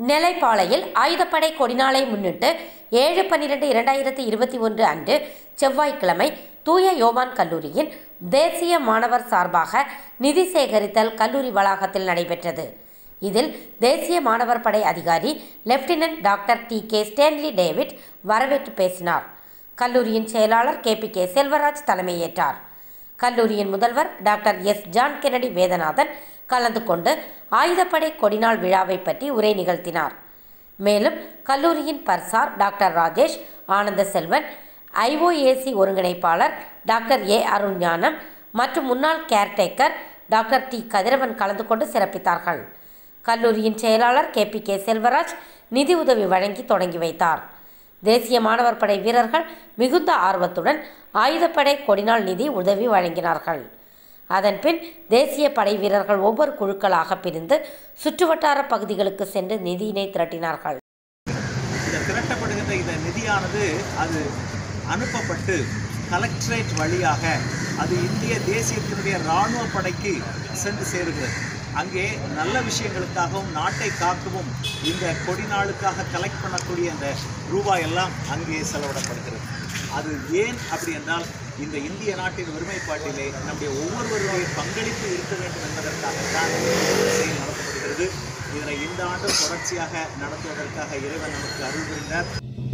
நெல்லைப்பாளையில் ஆயுதப்படை கொடிநாளை முன்னிட்டு ஏழு பன்னிரெண்டு இரண்டாயிரத்தி இருபத்தி ஒன்று அன்று செவ்வாய்க்கிழமை தூய யோவான் கல்லூரியின் தேசிய மாணவர் சார்பாக நிதி சேகரித்தல் கல்லூரி வளாகத்தில் நடைபெற்றது இதில் தேசிய மாணவர் படை அதிகாரி lieutenant doctor T K Stanley David வரவேற்று பேசினார் கல்லூரியின் செயலாளர் கே பி கே செல்வராஜ் தலைமையேற்றார் கல்லூரியின் முதல்வர் doctor S John Kennedy Vedanathan கலந்து கொண்டு ஆயுதப்படை கொடிநாள் விழாவை பற்றி உரை நிகழ்த்தினார் மேலும் கல்லூரியின் பர்சார் டாக்டர் ராஜேஷ் ஆனந்த செல்வன் ஐஓஏசி ஒருங்கிணைப்பாளர் டாக்டர் ஏ அருண் ஞானம் மற்றும் முன்னாள் கேர்டேக்கர் டாக்டர் டி கதிரவன் கலந்து கொண்டு சிறப்பித்தார்கள் கல்லூரியின் செயலாளர் கே பி கே செல்வராஜ் நிதி உதவி வழங்கி தொடங்கி வைத்தார் தேசிய மாணவர் படை வீரர்கள் மிகுந்த ஆர்வத்துடன் ஆயுதப்படை கொடிநாள் நிதி உதவி வழங்கினார்கள் அதன்பின் தேசிய படை வீரர்கள் ஒவ்வொரு குழுக்களாக பிரிந்து சுற்றுவட்டார பகுதிகளுக்கு சென்று நிதியினை திரட்டினார்கள் இந்த திரட்டப்படுகின்ற இந்த நிதியானது அது அனுப்பப்பட்டு கலெக்டரேட் வழியாக அது இந்திய தேசியத்தினுடைய இராணுவ படைக்கு சென்று சேருகிறது அங்கே நல்ல விஷயங்களுக்காகவும் நாட்டை காக்கவும் இந்த கொடி நாளுக்காக கலெக்ட் பண்ணக்கூடிய அந்த ரூபாய் எல்லாம் அங்கே செலவிடப்படுகிறது அது ஏன் அப்படி என்றால் இந்த இந்திய நாட்டின் ஒருமைப்பாட்டிலே நம்முடைய ஒவ்வொருவருடைய பங்களிப்பு இருக்க வேண்டும் என்பதற்காகத்தான் இந்த செயல் நடத்தப்படுகிறது இதனை இந்த ஆண்டும் தொடர்ச்சியாக நடத்துவதற்காக இறைவன் நமக்கு அருள் புரிந்தார்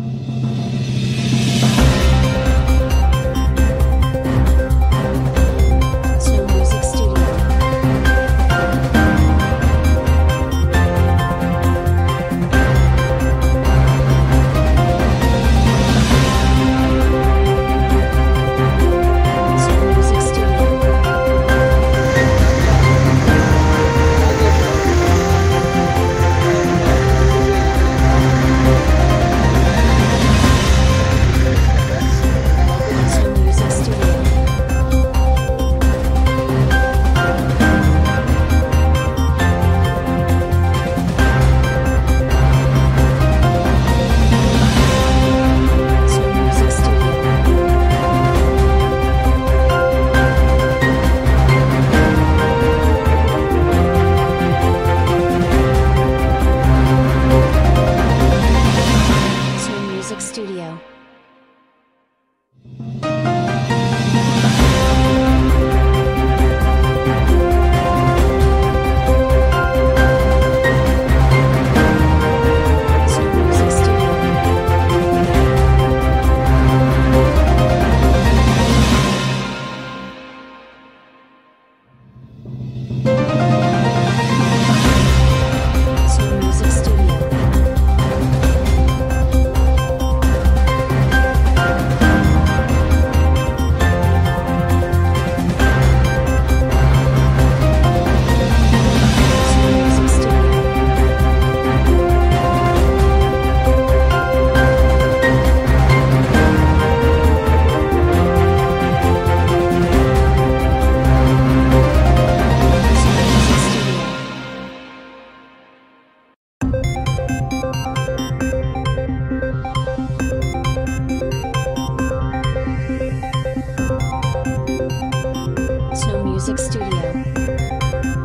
Snow Music Studio. Snow Music Studio. Snow Music Studio. Snow Music Studio. Snow Music Studio. Snow Music Studio. Snow Music Studio. Snow Music Studio. Snow Music Studio. Snow Music Studio.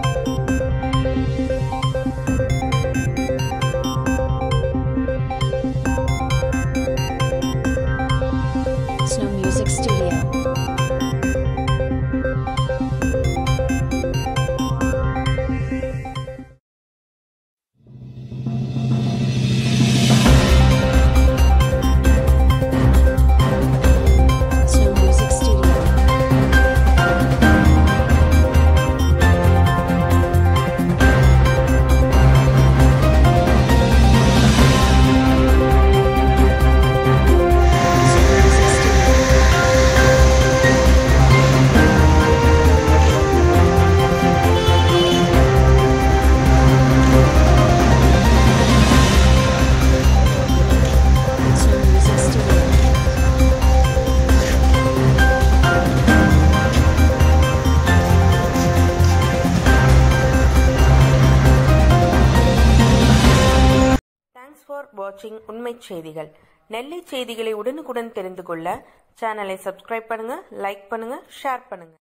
Snow Music Studio. Snow Music Studio. Snow Music Studio. Snow Music Studio. Thanks for வாட்சிங் உண்மை செய்திகள் நெல்லை செய்திகளை உடனுக்குடன் தெரிந்து கொள்ள சேனலை subscribe பண்ணுங்க like பண்ணுங்க ஷேர் பண்ணுங்க